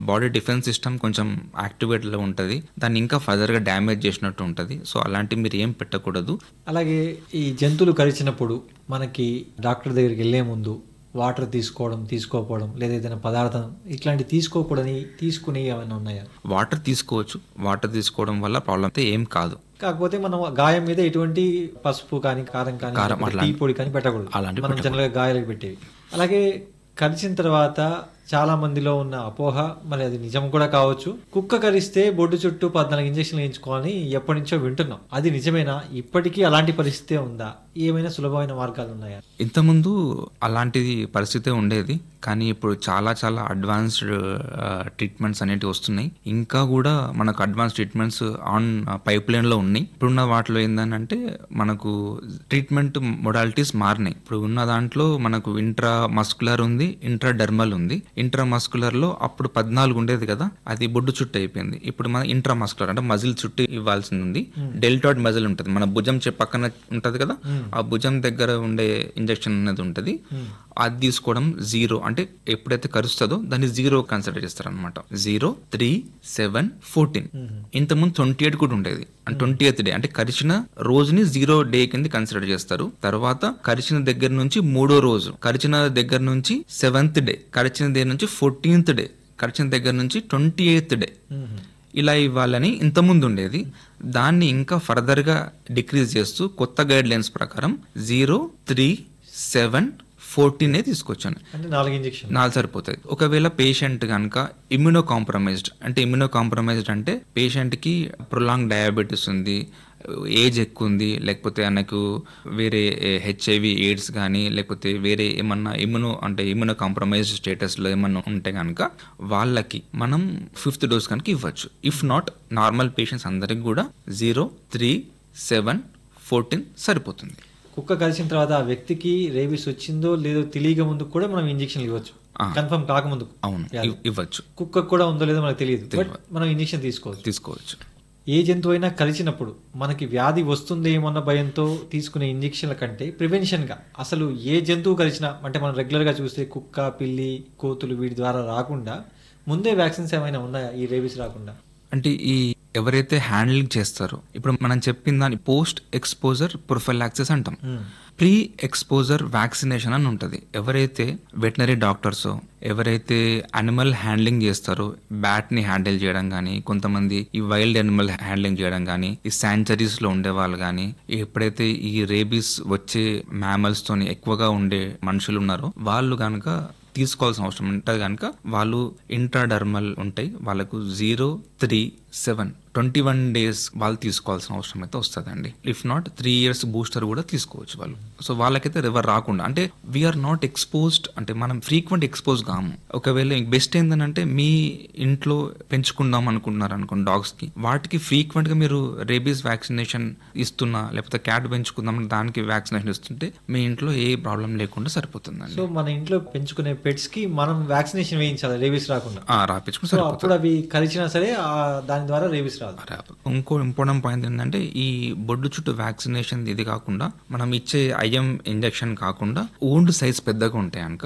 Body defence system కొంచెం యాక్టివేట్లో ఉంటుంది దాన్ని ఇంకా ఫర్దర్గా డ్యామేజ్ చేసినట్టు ఉంటుంది సో అలాంటివి మీరు ఏం పెట్టకూడదు అలాగే ఈ జంతువులు కరిచినప్పుడు మనకి డాక్టర్ దగ్గరికి వెళ్ళే ముందు వాటర్ తీసుకోవడం తీసుకోకపోవడం లేదా ఏదైనా పదార్థం ఇట్లాంటి తీసుకోకూడని తీసుకునే ఏమైనా ఉన్నాయా వాటర్ తీసుకోవచ్చు వాటర్ తీసుకోవడం వల్ల ప్రాబ్లం అయితే ఏం కాదు కాకపోతే మనం గాయం మీద ఎటువంటి పసుపు కానీ కారం కానీ కారం లేకపోతే అట్లాంటి- టీ పొడి కానీ పెట్టకూడదు అలాంటివి మనం జనరల్గా గాయాలకు పెట్టేవి అలాగే కరిచిన తర్వాత చాలా మందిలో ఉన్న అపోహ మరి అది నిజం కూడా కావచ్చు కుక్క కరిస్తే బొడ్డు చుట్టూ పద్నాలుగు ఇంజక్షన్లు వేయించుకోవాలని ఎప్పటి నుంచో వింటున్నాం అది నిజమేనా ఇప్పటికీ అలాంటి పరిస్థితే ఉందా ఏమైనా సులభమైన మార్గాలు ఉన్నాయా ఇంతకుముందు అలాంటిది పరిస్థితే ఉండేది కానీ ఇప్పుడు చాలా చాలా అడ్వాన్స్డ్ ట్రీట్మెంట్స్ అనేటివి వస్తున్నాయి ఇంకా కూడా మనకు అడ్వాన్స్ ట్రీట్మెంట్స్ ఆన్ పైప్ లైన్లో ఉన్నాయి ఇప్పుడున్న వాటిలో ఏంటంటే మనకు ట్రీట్మెంట్ మొడాలిటీస్ మారినాయి ఇప్పుడు ఉన్న దాంట్లో మనకు ఇంట్రా మస్కులర్ ఉంది ఇంట్రా డర్మల్ ఉంది ఇంట్రా మస్కులర్ లో అప్పుడు పద్నాలుగు ఉండేది కదా అది బొడ్డు చుట్టూ అయిపోయింది ఇప్పుడు మన ఇంట్రా మస్కులర్ అంటే మజిల్ చుట్టూ ఇవ్వాల్సింది ఉంది డెల్టాయిడ్ మజిల్ ఉంటుంది మన భుజం చె పక్కన ఉంటది కదా ఆ భుజం దగ్గర ఉండే ఇంజెక్షన్ అనేది ఉంటుంది అది తీసుకోవడం జీరో అంటే ఎప్పుడైతే కరుస్తుందో దాన్ని జీరో కన్సిడర్ చేస్తారు అనమాట జీరో త్రీ సెవెన్ ఫోర్టీన్ ఇంతకుముందు ట్వంటీ ఎయిట్ కూడా ఉండేది అంటే ట్వంటీ ఎయిత్ డే అంటే కరిచిన రోజుని జీరో డే కింద కన్సిడర్ చేస్తారు తర్వాత కరిచిన దగ్గర నుంచి మూడో రోజు కరిచిన దగ్గర నుంచి సెవెంత్ డే కరిచిన దగ్గర నుంచి ఫోర్టీన్త్ డే కరిచిన దగ్గర నుంచి ట్వంటీ ఎయిత్ డే ఇలా ఇవ్వాలని ఇంతకుముందు ఉండేది దాన్ని ఇంకా ఫర్దర్గా డిక్రీజ్ చేస్తూ కొత్త గైడ్ లైన్స్ ప్రకారం జీరో త్రీ సెవెన్ ఫోర్టీనే తీసుకొచ్చాను అంటే నాలుగు ఇంజక్షన్ నాలుగు సరిపోతుంది ఒకవేళ పేషెంట్ కనుక ఇమ్యూనో కాంప్రమైజ్డ్ అంటే ఇమ్యూనో కాంప్రమైజ్డ్ అంటే పేషెంట్కి ప్రొలాంగ్ డయాబెటీస్ ఉంది ఏజ్ ఎక్కువ ఉంది లేకపోతే ఆయనకు వేరే హెచ్ఐవి ఎయిడ్స్ కానీ లేకపోతే వేరే ఏమన్నా ఇమ్యూనో అంటే ఇమ్యూనో కాంప్రమైజ్డ్ స్టేటస్లో ఏమన్నా ఉంటే కనుక వాళ్ళకి మనం ఫిఫ్త్ డోస్ కనుక ఇవ్వచ్చు ఇఫ్ నాట్ నార్మల్ పేషెంట్స్ అందరికి కూడా జీరో త్రీ సెవెన్ ఫోర్టీన్ సరిపోతుంది కుక్క కలిసిన తర్వాత ఆ వ్యక్తికి రేబీస్ వచ్చిందో లేదో తెలియక ముందు కూడా మనం ఇంజక్షన్ ఇవ్వచ్చు ఆ. కన్ఫర్మ్ కాకముందు అవును ఇవ్- ఇవ్వచ్చు కుక్కకు కూడా ఉందో లేదో మనకు తెలియదు బట్ మనం ఇంజక్షన్ తీసుకోవచ్చు తీసుకోవచ్చు ఏ జంతువు అయినా కలిసినప్పుడు మనకి వ్యాధి వస్తుందేమన్న భయంతో తీసుకునే ఇంజక్షన్ల కంటే ప్రివెన్షన్ గా అసలు ఏ జంతువు కలిసినా అంటే మనం రెగ్యులర్ గా చూస్తే కుక్క పిల్లి కోతులు వీటి ద్వారా రాకుండా ముందే వ్యాక్సిన్స్ ఏమైనా ఉన్నాయా ఈ రేబీస్ రాకుండా అంటే ఈ ఎవరైతే హ్యాండ్లింగ్ చేస్తారో ఇప్పుడు మనం చెప్పిన దాని పోస్ట్ ఎక్స్పోజర్ ప్రొఫైలాక్సిస్ అంటాం ప్రీ ఎక్స్పోజర్ వ్యాక్సినేషన్ అని ఉంటుంది ఎవరైతే వెటనరీ డాక్టర్స్ ఎవరైతే అనిమల్ హ్యాండ్లింగ్ చేస్తారో బ్యాట్ ని హ్యాండిల్ చేయడం కానీ కొంతమంది ఈ వైల్డ్ అనిమల్ హ్యాండ్లింగ్ చేయడం కానీ ఈ శాంచరీస్ లో ఉండే వాళ్ళు కానీ ఎప్పుడైతే ఈ రేబీస్ వచ్చే మ్యామల్స్ తోని ఎక్కువగా ఉండే మనుషులు ఉన్నారో వాళ్ళు కనుక తీసుకోవాల్సిన అవసరం ఉంటుంది కనుక వాళ్ళు ఇంట్రాడర్మల్ ఉంటాయి వాళ్ళకు zero three seven twenty one days వాళ్ళు తీసుకోవాల్సిన అవసరం అయితే వస్తుందండి if not three years booster కూడా తీసుకోవచ్చు వాళ్ళు సో వాళ్ళకైతే రివర్ రాకుండా అంటే వీఆర్ నాట్ ఎక్స్పోజ్డ్ అంటే మనం ఫ్రీక్వెంట్ ఎక్స్పోజ్ కాము ఒకవేళ బెస్ట్ ఏంటంటే మీ ఇంట్లో పెంచుకుందాం అనుకుంటున్నారు అనుకోండి డాగ్స్ కి వాటికి ఫ్రీక్వెంట్ గా మీరు రేబీస్ వ్యాక్సినేషన్ ఇస్తున్నా లేకపోతే క్యాట్ పెంచుకుందాం దానికి వ్యాక్సినేషన్ ఇస్తుంటే మీ ఇంట్లో ఏ ప్రాబ్లం లేకుండా సరిపోతుందండి సో మన ఇంట్లో పెంచుకునే పెట్స్ కి మనం వ్యాక్సినేషన్ వేయించాలి రేబీస్ రాకుండా ఆ, రాపించుకుని సో సరిపోతుంది అప్పుడు అవి కలిసినా సరే ఆ దాని ద్వారా రేబీస్ రాదు రాదు. ఇంకో ఇంపార్టెంట్ పాయింట్ ఏంటంటే ఈ బొడ్డు చుట్టూ వ్యాక్సినేషన్ ఇది కాకుండా మనం ఇచ్చే ఐఎం ఇంజెక్షన్ కాకుండా ఓల్డ్ సైజ్ పెద్దగా ఉంటాయి కనుక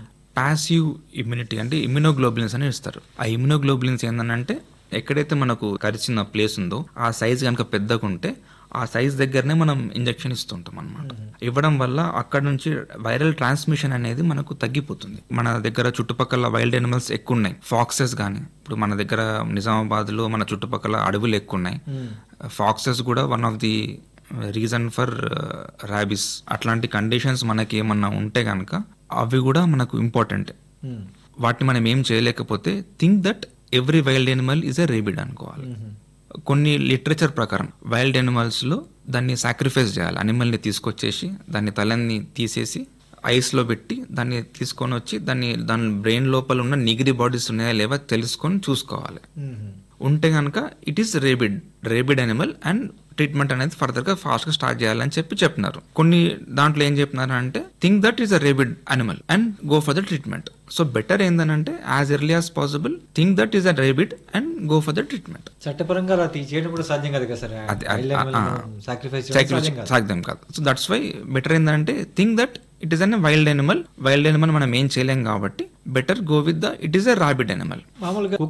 పాసివ్ ఇమ్యూనిటీ అంటే ఇమ్యూనోగ్లోబులిన్స్ అని ఇస్తారు ఆ ఇమ్యూనోగ్లోబులిన్స్ ఏంటంటే ఎక్కడైతే మనకు కరిచిన ప్లేస్ ఉందో ఆ సైజ్ కనుక పెద్దగా ఉంటే ఆ సైజ్ దగ్గరనే మనం ఇంజెక్షన్ ఇస్తుంటాం అనమాట ఇవ్వడం వల్ల అక్కడ నుంచి వైరల్ ట్రాన్స్మిషన్ అనేది మనకు తగ్గిపోతుంది మన దగ్గర చుట్టుపక్కల వైల్డ్ ఎనిమల్స్ ఎక్కువ ఉన్నాయి ఫాక్సెస్ కానీ ఇప్పుడు మన దగ్గర నిజామాబాద్ లో మన చుట్టుపక్కల అడవులు ఎక్కువ ఉన్నాయి ఫాక్సెస్ కూడా one of the reason for rabies అట్లాంటి కండిషన్స్ మనకి ఏమన్నా ఉంటే కనుక అవి కూడా మనకు ఇంపార్టెంట్ మ్మ్. వాటిని మనం ఏం చేయలేకపోతే think that every wild animal is a rabid అనుకోవాలి కొన్ని లిటరేచర్ ప్రకారం వైల్డ్ ఎనిమల్స్ లో దాన్ని సాక్రిఫైస్ చేయాలి అనిమల్ని తీసుకొచ్చేసి దాన్ని తలని తీసేసి ఐస్ లో పెట్టి దాన్ని తీసుకొని వచ్చి దాన్ని దాని బ్రెయిన్ లోపల ఉన్న నిగిరి బాడీస్ ఉన్నాయా లేవా తెలుసుకొని చూసుకోవాలి మ్మ్. ఉంటే కనుక it is rabid rabid animal and treatment అనేది ఫర్దర్ గా ఫాస్ట్ గా స్టార్ట్ చేయాలని చెప్పి చెప్పినారు కొన్ని దాంట్లో ఏం చెప్పినారు అంటే think that is a rabid animal and go for the treatment so better ఏంటంటే as early as possible think that is a rabid and go for the treatment చట్టపరంగా అలా తీ- చేయడం కూడా సాధ్యం కాదు కదా సార్ అది- అది- Wild animal ఆ, మనం sacrifice చేయడం సాధ్యం కాదు సాధ్యం కాదు సో దట్స్ వై బెటర్ ఏంటంటే think that it is an wild animal wild animal మనం ఏం చేయలేం కాబట్టి better go with the it is a rabid animal మామూలుగా